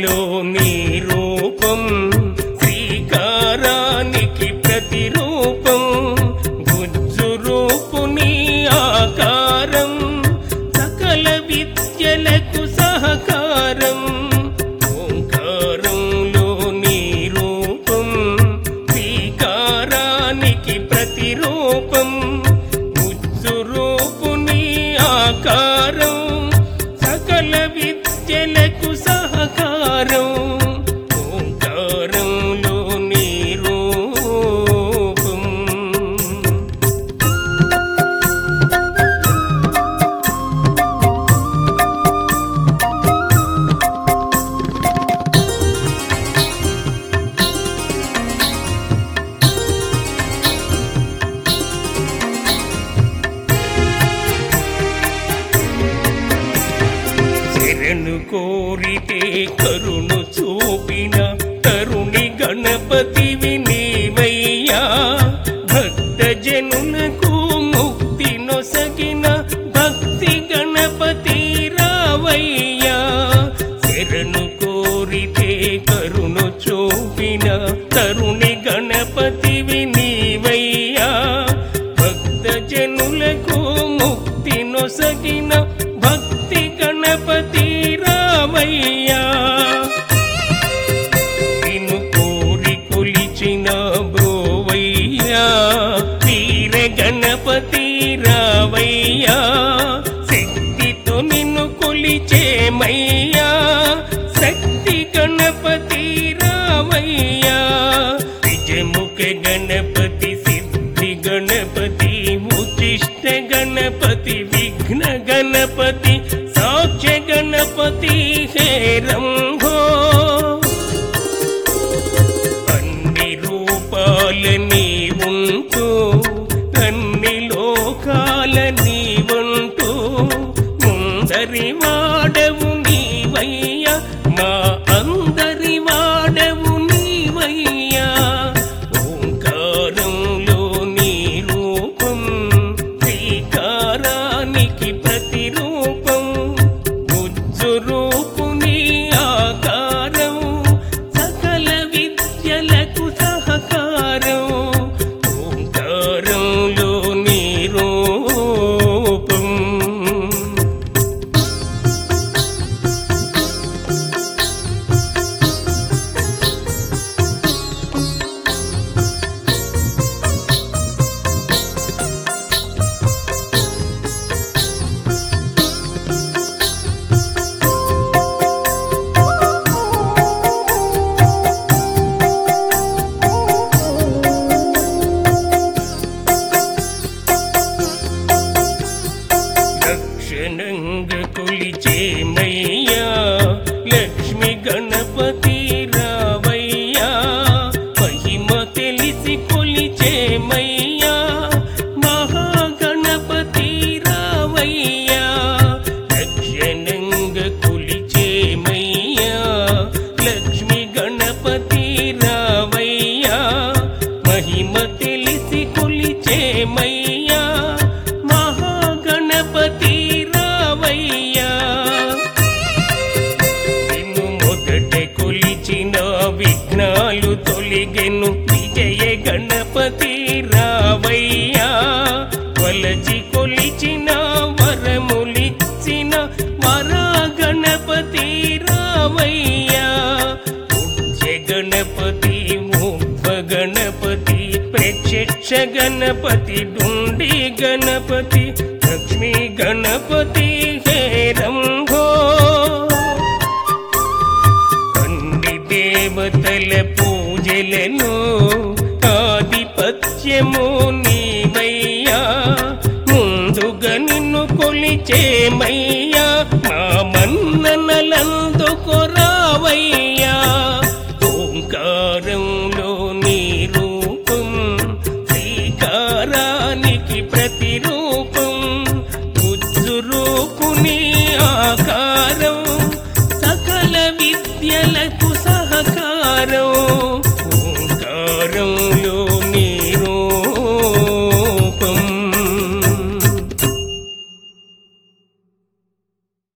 ఓంకారంలో నీ రూపం శ్రీకారానికి ప్రతిరూపం గుజ్జు రూపు నీ ఆకారం సకల విద్యలకు సహకారం ఓంకారంలో నీ రూపం శ్రీకారానికి ప్రతిరూపం గుజ్జు రూపు నీ ఆకారం సకల విద్యలకు సహకారం ఓంకారంలో నీ రూపం శరణు కోరితే కరుణు చూపిన తరుణి గణపతివి నీవయ్యా భక్త జనులకు ముక్తి నొసగిన భక్తి గణపతి రావయ్యా శరణు కోరితే కరుణు చూపిన తరుణి గణపతివి నీవయ్యా భక్త జనులకు ముక్తి నొసగిన భక్తి గణపతి రామయ్యా నిన్ను కోరి కొలిచిన బ్రోవయ్యా వీర గణపతి రావయ్యా శక్తితో నిన్ను కొలిచేమయ్యా శక్తి గణపతి రామయ్యా విజముఖ గణపతి సిద్ధి గణపతి ఉచిష్ట గణపతి విఘ్న గణపతి సాక్ష్య గణపతి హే రంభో అన్ని రూపాల నీవుంటూ అన్ని లోకాల నీవుంటూ ముందరి వాడవు నీవయ్యా మా అందరి వాడవు నీవయ్యా ఓంకారంలో నీ రూపం శ్రీకారానికి ప్రతిరూపం గుజ్జు రూపు నీ ఆకారం సకల విద్యలకు సహకారం ఓంకారంలో నీ రూపం లక్షణంగ కొలిచేమయ్యా లక్ష్మి గణపతి రావయ్యా మహిమ తెలిసి కొలిచేమయ్యా మహాగణపతి రావయ్యా లక్షణంగ కొలిచేమయ్యా లక్ష్మి గణపతి రావయ్యా మహిమ తెలిసి కొలిచేమయ్యా మహాగణపతి రావయ్యా నిన్ను మొదట కొలిచిన విఘ్నాలు తొలిగెను విజయ గణపతి రావయ్యా కొలచి కొలిచిన వరములిచ్చిన వరా గణపతి రావయ్యా పూజ్య గణపతి ముప్ప గణపతి ప్రత్యక్ష గణపతి డుండి గణపతి లక్ష్మీ గణపతి హే రంభో అన్ని దేవతల పూజలను ఆధిపత్యము నీవయ్యా ముందుగా నిన్ను కొలిచేమయ్యా మా మన్ననలందుకొరావయ్యా ఓంకారంలో నీ రూపం శ్రీకారానికి ప్రతిరూపం